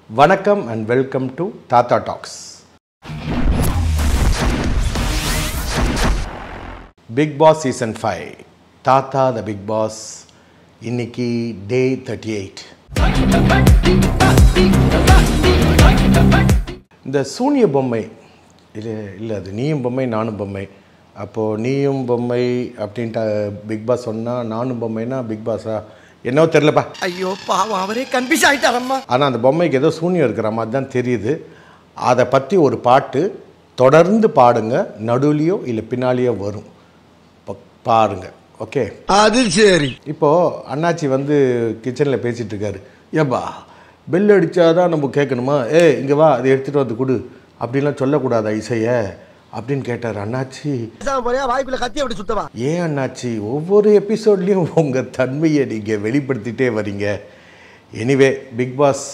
வணக்கம் and welcome to Thatha talks Bigg Boss season five Thatha the big pass இன்னைக்கு டே thirty eight இந்த சூனிய பொம்மை இல்லை இல்லை அது நீயும் பொம்மை நானும் பொம்மை அப்போது நீயும் பொம்மை அப்படின்ட்டு பிக் பாஸ் சொன்னால் நானும் பொம்மைனா பிக் பாஸா என்னவோ தெரிலப்பா ஐயோ பாவம் அவரே கன்ஃபியூஸ் ஆயிட்டாரம்மா ஆனால் அந்த பொம்மைக்கு ஏதோ சூனியம் இருக்கிற மாதிரி தான் தெரியுது அதை பற்றி ஒரு பாட்டு தொடர்ந்து பாடுங்க நடுவுலையோ இல்லை பின்னாலேயோ வரும் ப- பாருங்க ஓகே அது சரி இப்போது அண்ணாச்சி வந்து கிச்சனில் பேசிகிட்டு இருக்காரு ஏப்பா பெல் அடித்தாதான் நம்ம கேட்கணுமா ஏ இங்கே வா அதை எடுத்துகிட்டு வந்து கொடு அப்படின்லாம் சொல்லக்கூடாதா இசையை அப்படின்னு கேட்டார் அண்ணாச்சி பேசாம போறியா வாய்க்குள்ள கத்தி அப்படி சுத்தவா ஏன் அண்ணாச்சி ஒவ்வொரு எபிசோட்லேயும் உங்கள் தன்மையை நீங்கள் வெளிப்படுத்திட்டே வரீங்க எனிவே பிக் பாஸ்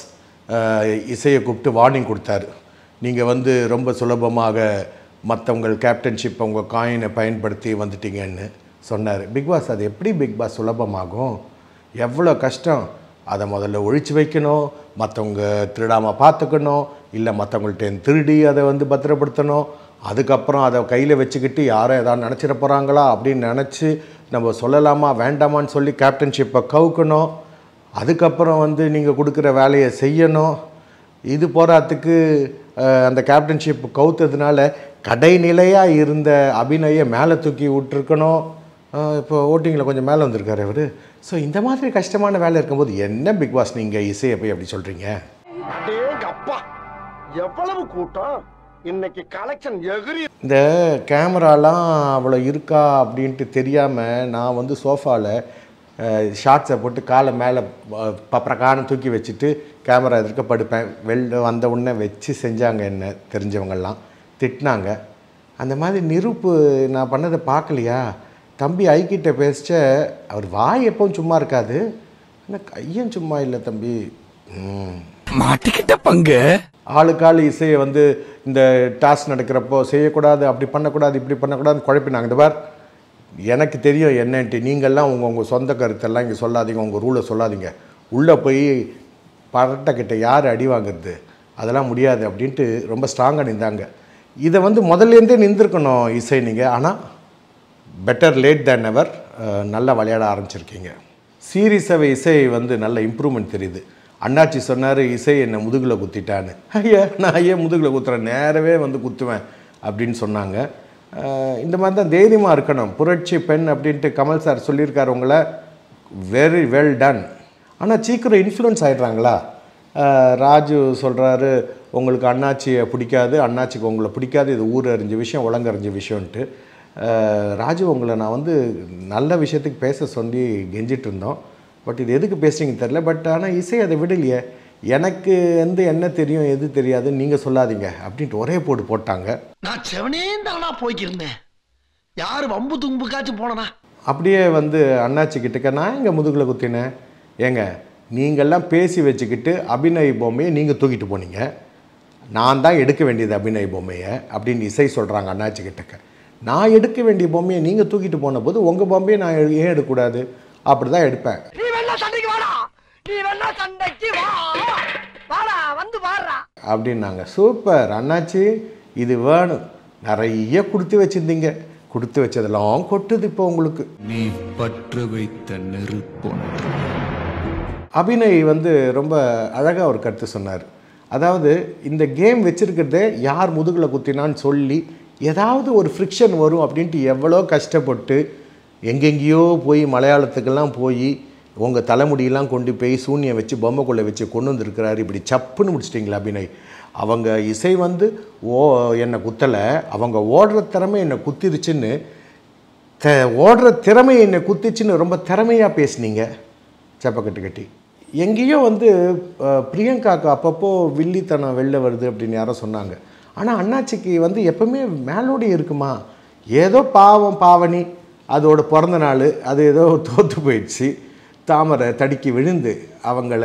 இசையை கூப்பிட்டு வார்னிங் கொடுத்தாரு நீங்கள் வந்து ரொம்ப சுலபமாக மற்றவங்கள் கேப்டன்ஷிப் உங்கள் காயினை பயன்படுத்தி வந்துட்டீங்கன்னு சொன்னார் பிக் பாஸ் அது எப்படி பிக் பாஸ் சுலபமாகும் எவ்வளோ கஷ்டம் அதை முதல்ல ஒழிச்சு வைக்கணும் மற்றவங்க திருடாமல் பார்த்துக்கணும் இல்லை மற்றவங்கள்ட்ட திருடி அதை வந்து பத்திரப்படுத்தணும் அதுக்கப்புறம் அதை கையில் வச்சுக்கிட்டு யாரும் எதாவது நினச்சிட போகிறாங்களா அப்படின்னு நினச்சி நம்ம சொல்லலாமா வேண்டாமான்னு சொல்லி கேப்டன்ஷிப்பை கவுக்கணும் அதுக்கப்புறம் வந்து நீங்கள் கொடுக்குற வேலையை செய்யணும் இது போகிறதுக்கு அந்த கேப்டன்ஷிப் கவுத்ததுனால கடைநிலையாக இருந்த அபிநயை மேலே தூக்கி விட்டுருக்கணும் அஹ், இப்போ ஓட்டிங்கில் கொஞ்சம் மேலே வந்திருக்காரு அவர் ஸோ இந்த மாதிரி கஷ்டமான வேலை இருக்கும்போது என்ன பிக் பாஸ் நீங்கள் இசையை போய் அப்படி சொல்கிறீங்க அடேங்க அப்பா எவ்வளவு கூட்டம் இன்னைக்கு கலெக்ஷன் எகிரி இந்த கேமராலாம் அவ்வளோ இருக்கா அப்படின்ட்டு தெரியாமல் நான் வந்து சோஃபாவில் ஷார்ட்ஸை போட்டு காலை மேலே பப்பரக்கான தூக்கி வச்சுட்டு கேமரா எதிர்க்க படுப்பேன் வெளில வந்த உடனே வச்சு செஞ்சாங்க என்ன தெரிஞ்சவங்கெல்லாம் திட்டினாங்க அந்த மாதிரி நிரூப்பு நான் பண்ணதை பார்க்கலையா தம்பி ஐக்கிட்ட பேசிச்ச அவர் வாய் எப்பவும் சும்மா இருக்காது ஆனால் கையும் சும்மா இல்லை தம்பி ம் மாட்டிக்கிட்ட பங்கு ஆளுக்காள் இசையை வந்து இந்த டாஸ்க் நடக்கிறப்போ செய்யக்கூடாது அப்படி பண்ணக்கூடாது இப்படி பண்ணக்கூடாதுன்னு குழப்பினாங்க இந்த பார் எனக்கு தெரியும் என்னன்ட்டு நீங்கள்லாம் உங்கள் உங்கள் சொந்த கருத்தெல்லாம் இங்கே சொல்லாதீங்க உங்கள் ரூலை சொல்லாதீங்க உள்ளே போய் பரட்டக்கிட்ட யார் அடி வாங்குறது அதெல்லாம் முடியாது அப்படின்ட்டு ரொம்ப ஸ்ட்ராங்காக நின்றாங்க இதை வந்து முதல்லேருந்தே நின்றுருக்கணும் இசை நீங்கள் ஆனால் பெட்டர் லேட் தேன் எவர் நல்லா விளையாட ஆரம்பிச்சிருக்கீங்க சீரியஸாகவே இசை வந்து நல்ல இம்ப்ரூவ்மெண்ட் தெரியுது அண்ணாச்சி சொன்னார் இசை என்னை முதுகில் குத்திட்டான்னு ஐயா நான் ஏன் முதுகில் குத்துறேன் நேரவே வந்து குத்துவேன் அப்படின்னு சொன்னாங்க அஹ், இந்த மாதிரி தான் தைரியமாக இருக்கணும் புரட்சி பெண் அப்படின்ட்டு கமல் சார் சொல்லியிருக்காரு உங்களை வெரி வெல் டன் ஆனால் சீக்கிரம் இன்ஃப்ளூயன்ஸ் ஆயிடுறாங்களா அஹ், ராஜு சொல்கிறாரு உங்களுக்கு அண்ணாச்சியை பிடிக்காது அண்ணாச்சிக்கு உங்களை பிடிக்காது இது ஊர் அறிஞ்ச விஷயம் உலகறிஞ்ச விஷயம்ன்ட்டு அஹ், ராஜு உங்களை நான் வந்து நல்ல விஷயத்துக்கு பேச சொல்லி கெஞ்சிட்டு இருந்தோம் பட் இது எதுக்கு பேசுறீங்க தெரில பட் ஆனால் இசை அதை விடலையே எனக்கு வந்து என்ன தெரியும் எது தெரியாதுன்னு நீங்கள் சொல்லாதீங்க அப்படின்ட்டு ஒரே போட்டு போட்டாங்க நான் செவனே தானா போய்க்கிருந்தேன் யாரு வம்பு தும்புக்காச்சும் போனனா அப்படியே வந்து அண்ணாச்சி கிட்டக்க நான் எங்கள் முதுகில் குத்தினேன் ஏங்க நீங்கள்லாம் பேசி வச்சுக்கிட்டு அபிநய் பொம்மையை நீங்கள் தூக்கிட்டு போனீங்க நான் தான் எடுக்க வேண்டியது அபிநய் பொம்மையை அப்படின்னு இசை சொல்கிறாங்க அண்ணாச்சி கிட்டக்க நான் எடுக்க வேண்டிய பொம்மையை நீங்கள் தூக்கிட்டு போன போது உங்கள் பொம்மையை நான் எ- ஏன் எடுக்கக்கூடாது அப்படி தான் எடுப்பேன் நீ வேணா சண்டைக்கு வாடா நீ வேணா சண்டைக்கு வா வாடா வந்து வாடுறா அப்படின்னாங்க சூப்பர் அண்ணாச்சி இது வேணும் நிறைய கொடுத்து வச்சுருந்தீங்க கொடுத்து வச்சதெல்லாம் கொட்டுது இப்போ உங்களுக்கு நீ பற்று வைத்த நெருப்பொன்று அபிநய் வந்து ரொம்ப அழகாக ஒரு கருத்து சொன்னார் அதாவது இந்த கேம் வச்சுருக்கிறதே யார் முதுகில் குத்தினான்னு சொல்லி ஏதாவது ஒரு ஃப்ரிக்ஷன் வரும் அப்படின்ட்டு எவ்வளோ கஷ்டப்பட்டு எங்கெங்கேயோ போய் மலையாளத்துக்கெல்லாம் போய் உங்கள் தலைமுடியெல்லாம் கொண்டு போய் சூனியம் வச்சு பொம்மைக்குள்ளே வச்சு கொண்டு வந்திருக்கிறாரு இப்படி சப்புன்னு முடிச்சிட்டிங்களா அபிநய் அவங்க இசை வந்து ஓ என்னை குத்தலை அவங்க ஓடுற திறமை என்னை குத்திருச்சுன்னு த ஓடுற திறமை என்னை குத்திச்சுன்னு ரொம்ப திறமையாக பேசுனீங்க செப்பக்கட்டு கட்டி எங்கேயோ வந்து அஹ், பிரியங்காக்கு அப்பப்போ வில்லித்தனம் வெளில வருது அப்படின்னு யாரோ சொன்னாங்க ஆனால் அண்ணாச்சிக்கு வந்து எப்பவுமே மேலோடி இருக்குமா ஏதோ பாவம் பாவனி அதோட பிறந்த நாள் அது ஏதோ தோற்று போயிடுச்சு தாமரை தடுக்கி விழுந்து அவங்கள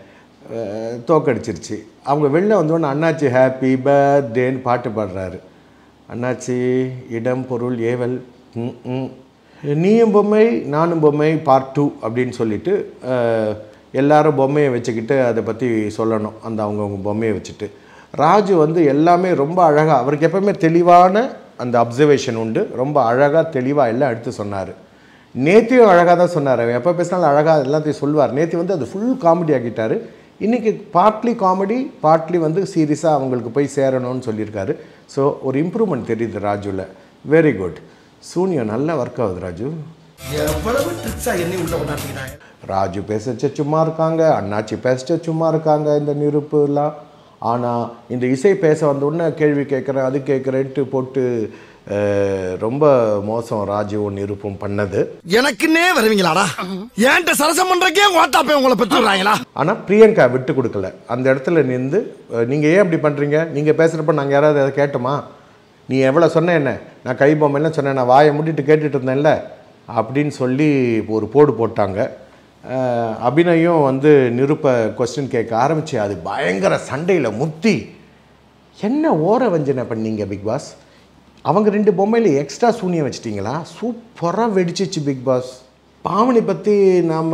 அஹ், தோக்கடிச்சிருச்சு அவங்க வெளில வந்தோடனே அண்ணாச்சி ஹாப்பி பர்த்டேன்னு பாட்டு பாடுறாரு அண்ணாச்சி இடம் பொருள் ஏவல் ம், ம். நீயும் பொம்மை நானும் பொம்மை பார்ட் டூ அப்படின்னு சொல்லிட்டு அஹ், எல்லாரும் பொம்மையை வச்சுக்கிட்டு அதை பற்றி சொல்லணும் அந்த அவங்கவுங்க பொம்மையை வச்சுட்டு ராஜு வந்து எல்லாமே ரொம்ப அழகாக அவருக்கு எப்பவுமே தெளிவான அந்த அப்சர்வேஷன் உண்டு ரொம்ப அழகாக தெளிவாக எல்லாம் எடுத்து சொன்னார் நேத்தியும் அழகாக தான் சொன்னார் எப்போ பேசினாலும் அழகாக எல்லாத்தையும் சொல்லுவார் நேத்தி வந்து அது ஃபுல் காமெடி ஆக்கிட்டாரு இன்றைக்கி பார்ட்லி காமெடி பார்ட்லி வந்து சீரியஸாக அவங்களுக்கு போய் சேரணும்னு சொல்லியிருக்காரு ஸோ ஒரு இம்ப்ரூவ்மெண்ட் தெரியுது ராஜுவில் வெரி குட் சூனியம் நல்லா ஒர்க் ஆகுது ராஜு எவ்வளவு ட்ரிக்ஸா என்னை உள்ள கொண்டாடுறீங்க ராஜு பேசச்ச சும்மா இருக்காங்க அண்ணாச்சி பேசச்ச சும்மா இருக்காங்க இந்த நிருப்புலாம் ஆனால் இந்த இசை பேச வந்த உடனே கேள்வி கேட்குறேன் அது கேட்குறேன்ட்டு போட்டு அஹ், ரொம்ப மோசம் ராஜுவும் நிருப்பும் பண்ணது எனக்குன்னே வருவீங்களாடா ஏன்ட்ட சரசம் பண்றக்கே ஓட்டாப்பே உங்களை பெற்றுறாங்களா ஆனால் பிரியங்கா விட்டு கொடுக்கல அந்த இடத்துல நின்று நீங்கள் ஏன் அப்படி பண்ணுறீங்க நீங்கள் பேசுகிறப்ப நாங்கள் யாராவது அதை கேட்டோமா நீ எவ்வளோ சொன்ன என்ன நான் கை பொம்மைலாம் சொன்னேன் நான் வாயை மூடிட்டு கேட்டுட்டு இருந்தேன்ல அப்படின்னு சொல்லி ஒரு போடு போட்டாங்க அஹ், அபிநயும் வந்து நிருப்ப கொஸ்டின் கேட்க ஆரம்பிச்சு அது பயங்கர சண்டையில் முத்தி என்ன ஓர வஞ்சனை பண்ணீங்க பிக் பாஸ் அவங்க ரெண்டு பொம்மையில் எக்ஸ்ட்ரா சூனியம் வச்சிட்டிங்களா சூப்பராக வெடிச்சிச்சு பிக் பாஸ் பாவனி பற்றி நாம்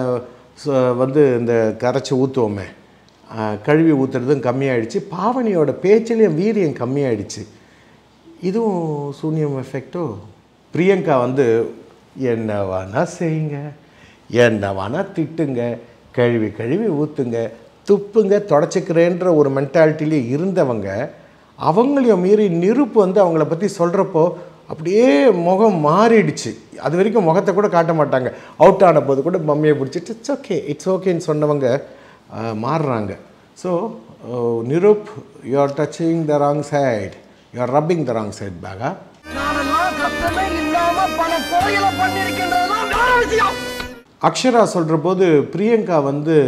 வந்து இந்த கரைச்சி ஊற்றுவோமே கழுவி ஊற்றுறதும் கம்மியாயிடுச்சு பாவனியோட பேச்சிலையும் வீரியம் கம்மியாயிடுச்சு இதுவும் சூனியம் எஃபெக்டோ பிரியங்கா வந்து என்ன வேணா செய்யுங்க என்ன வேணா திட்டுங்க கழுவி கழுவி ஊற்றுங்க துப்புங்க தொடச்சிக்கிறேன்ற ஒரு மென்டாலிட்டிலே இருந்தவங்க அவங்களையும் மீறி நிருப்பு வந்து அவங்கள பற்றி சொல்கிறப்போ அப்படியே முகம் மாறிடுச்சு அது வரைக்கும் முகத்தை கூட காட்ட மாட்டாங்க அவுட் ஆன போது கூட மம்மியை பிடிச்சிட்டு இட்ஸ் ஓகே இட்ஸ் ஓகேன்னு சொன்னவங்க அஹ், மாறுறாங்க so Niroop you are touching the wrong side you are rubbing the wrong side பேகா நானெல்லாம் கஷ்டமே இல்லாம பல கோயில பண்ணிருக்கின்றதெல்லாம் வேற விஷயம் அக்ஷரா சொல்கிற போது பிரியங்கா வந்து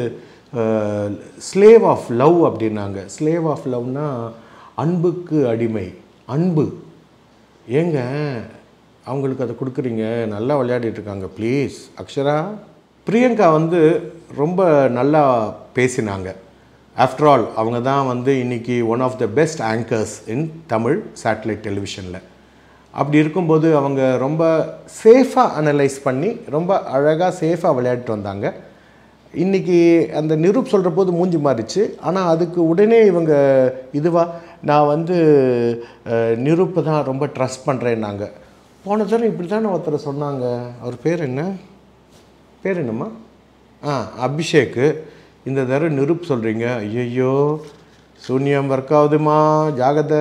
ஸ்லேவ் ஆஃப் லவ் அப்படின்னாங்க ஸ்லேவ் ஆஃப் லவ்னா அன்புக்கு அடிமை அன்பு ஏங்க அவங்களுக்கு அதை கொடுக்குறீங்க நல்லா விளையாடிட்டு இருக்காங்க ப்ளீஸ் அக்ஷரா பிரியங்கா வந்து ரொம்ப நல்லா பேசினாங்க ஆஃப்டர் ஆல் அவங்க தான் வந்து இன்னைக்கு one of the best anchors in Tamil satellite டெலிவிஷனில் அப்படி இருக்கும்போது அவங்க ரொம்ப சேஃபாக அனலைஸ் பண்ணி ரொம்ப அழகாக சேஃபாக விளையாடிட்டு வந்தாங்க இன்றைக்கி அந்த நிரூப் சொல்கிற போது மூஞ்சி மாறிச்சு ஆனால் அதுக்கு உடனே இவங்க இதுவாக நான் வந்து அஹ், நிரூப்பை தான் ரொம்ப ட்ரஸ்ட் பண்ணுறேன்னாங்க போன தடவை இப்படி தானே ஒருத்தர் சொன்னாங்க அவர் பேர் என்ன பேர் என்னம்மா ஆ அபிஷேக்கு இந்த தடவை நிரூப் சொல்கிறீங்க ஐயையோ சூன்யம் ஒர்க் ஆகுதுமா ஜாகிரதை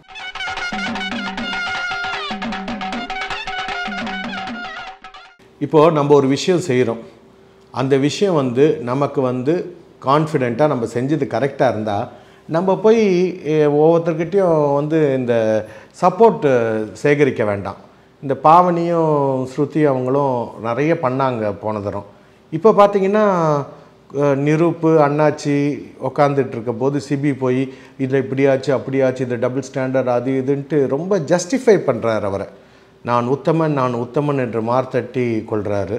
இப்போது நம்ம ஒரு விஷயம் செய்கிறோம் அந்த விஷயம் வந்து நமக்கு வந்து கான்ஃபிடெண்ட்டாக நம்ம செஞ்சது கரெக்டாக இருந்தால் நம்ம போய் அஹ், ஒவ்வொருத்தர்கிட்டயும் வந்து இந்த சப்போர்ட் சேகரிக்க வேண்டாம் இந்த பாவனியும் ஸ்ருதி அவங்களும் நிறைய பண்ணாங்க போன தரம் இப்போ பார்த்தீங்கன்னா அஹ், நிரூப்பு அண்ணாச்சி உக்காந்துட்டு இருக்க போது சிபி போய் இதில் இப்படியாச்சு அப்படியாச்சு இது டபுள் ஸ்டாண்டர்ட் அது இதுன்ட்டு ரொம்ப ஜஸ்டிஃபை பண்ணுறாரு அவரை நான் உத்தமன் நான் உத்தமன் என்று மார்த்தட்டி கொள்கிறாரு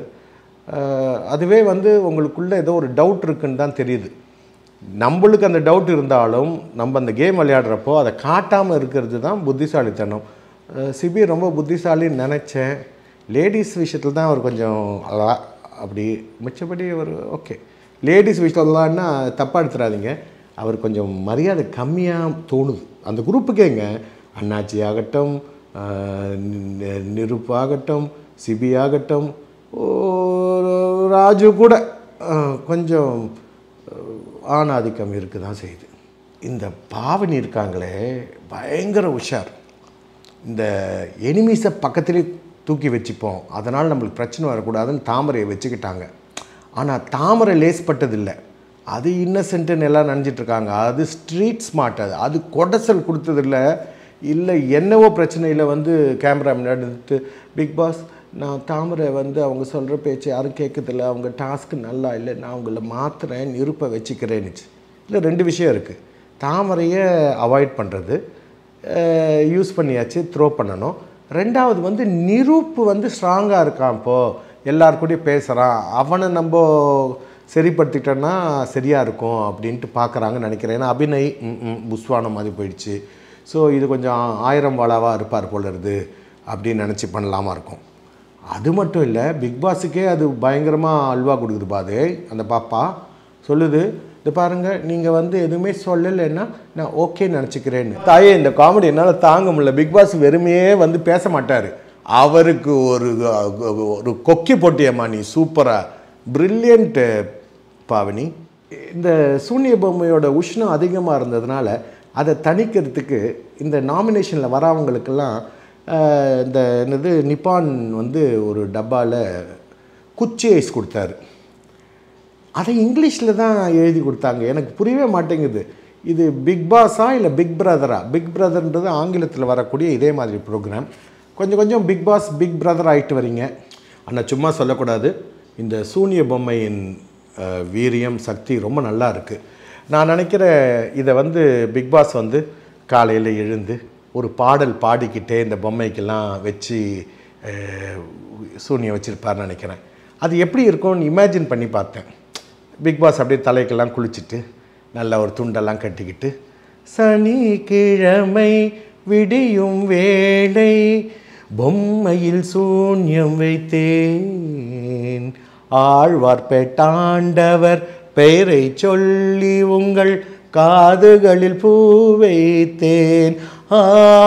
அதுவே வந்து உங்களுக்குள்ள ஏதோ ஒரு டவுட் இருக்குன்னு தான் தெரியுது நம்மளுக்கு அந்த டவுட் இருந்தாலும் நம்ம அந்த கேம் விளையாடுறப்போ அதை காட்டாமல் இருக்கிறது தான் புத்திசாலித்தனம் அஹ் சிபி ரொம்ப புத்திசாலின்னு நினச்சேன் லேடிஸ் விஷயத்தில் தான் அவர் கொஞ்சம் அழகா அப்படி மிச்சபடி அவர் ஓகே லேடிஸ் விஷயத்துலன்னா தப்பாக எடுத்துடாதீங்க அவர் கொஞ்சம் மரியாதை கம்மியாக தோணுது அந்த குரூப்புக்கேங்க அண்ணாச்சி ஆகட்டும் ஆஹ் நி- நிருப் ஆகட்டும் சிபி ஆகட்டும் ஒரு ராஜு கூட ஆஹ் கொஞ்சம் ஆஹ் ஆணாதிக்கம் இருக்க தான் செய்யுது இந்த பாவனி இருக்காங்களே பயங்கர உஷார் இந்த எனிமீஸை பக்கத்துலேயே தூக்கி வச்சுப்போம் அதனால் நம்மளுக்கு பிரச்சனை வரக்கூடாதுன்னு தாமரையை வச்சுக்கிட்டாங்க ஆனால் தாமரை லேஸ்பட்டதில்லை அது இன்னசென்ட்டுன்னு எல்லாம் நினச்சிட்டு இருக்காங்க அது ஸ்ட்ரீட் ஸ்மார்ட் அது அது கொடசல் கொடுத்ததில்ல இல்லை என்னவோ பிரச்சனையில் வந்து கேமரா முன்னாடி நிறுத்து பிக் பாஸ் நான் தாமரை வந்து அவங்க சொல்கிற பேச்சு யாரும் கேட்கறதில்ல அவங்க டாஸ்க்கு நல்லா இல்லை நான் அவங்கள மாற்றுறேன் நிருப்ப வச்சுக்கிறேன்னுச்சு இல்லை ரெண்டு விஷயம் இருக்குது தாமரையை அவாய்ட் பண்ணுறது யூஸ் பண்ணியாச்சு த்ரோ பண்ணணும் ரெண்டாவது வந்து நிரூப்பு வந்து ஸ்ட்ராங்காக இருக்கான் இப்போது எல்லார் கூடயும் பேசுகிறான் அவனை நம்ம சரிப்படுத்திட்டோன்னா சரியாக இருக்கும் அப்படின்ட்டு பார்க்குறாங்கன்னு நினைக்கிறேன் ஏன்னா அபிநய் ம், ம், புஸ்வானம் மாதிரி போயிடுச்சு ஸோ இது கொஞ்சம் ஆயிரம் வாழாவாக இருப்பார் போல இருந்து அப்படின்னு நினச்சி பண்ணலாமா இருக்கும் அது மட்டும் இல்லை பிக் பாஸுக்கே அது பயங்கரமாக அல்வா கொடுக்குது பாது அந்த பாப்பா சொல்லுது இது பாருங்க நீங்கள் வந்து எதுவுமே சொல்லலைன்னா நான் ஓகே நினச்சிக்கிறேன்னு தாயே இந்த காமெடி என்னால் தாங்க முடியல பிக் பாஸ் வெறுமையே வந்து பேச மாட்டார் அவருக்கு ஒரு ஒரு கொக்கி போட்டியம்மா நீ சூப்பராக பிரில்லியண்ட்டு பாவனி இந்த சூன்ய பொம்மையோட உஷ்ணம் அதிகமாக இருந்ததுனால அதை தணிக்கிறதுக்கு இந்த நாமினேஷனில் வரவங்களுக்கெல்லாம் ஆஹ், இந்த என்னது நிப்பான் வந்து ஒரு டப்பாவில் குச்சி ஐஸ் கொடுத்தாரு அதை இங்கிலீஷில் தான் எழுதி கொடுத்தாங்க எனக்கு புரியவே மாட்டேங்குது இது பிக் பாஸா இல்லை பிக் பிரதரா பிக் பிரதர்ன்றது ஆங்கிலத்தில் வரக்கூடிய இதே மாதிரி ப்ரோக்ராம் கொஞ்சம் கொஞ்சம் பிக் பாஸ் பிக் பிரதர் ஆகிட்டு வரீங்க ஆனால் சும்மா சொல்லக்கூடாது இந்த சூனிய பொம்மையின் அஹ், வீரியம் சக்தி ரொம்ப நல்லா இருக்குது நான் நினைக்கிற இதை வந்து பிக் பாஸ் வந்து காலையில் எழுந்து ஒரு பாடல் பாடிக்கிட்டே இந்த பொம்மைக்கெல்லாம் வச்சு அஹ், சூனியம் வச்சுருப்பார்னு நினைக்கிறேன் அது எப்படி இருக்கும்னு இமேஜின் பண்ணி பார்த்தேன் பிக் பாஸ் அப்படியே தலைக்கெல்லாம் குளிச்சுட்டு நல்ல ஒரு துண்டெல்லாம் கட்டிக்கிட்டு சனிக்கிழமை விடியும் வேளை பொம்மையில் சூன்யம் வைத்தேன் ஆழ்வார்பேட்டாண்டவர் பெயரை சொல்லி உங்கள் காதுகளில் பூ வைத்தேன் ஆ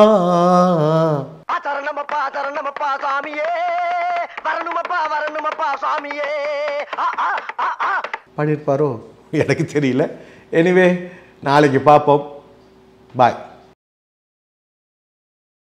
ஆ தரணமப்பா தரணமப்பா சாமியே வரணுமப்பா வரணுமப்பா சாமியே ஆ ஆ ஆ ஆ பாடியிருப்பாரோ எனக்கு தெரியல எனிவே நாளைக்கு பார்ப்போம் பாய்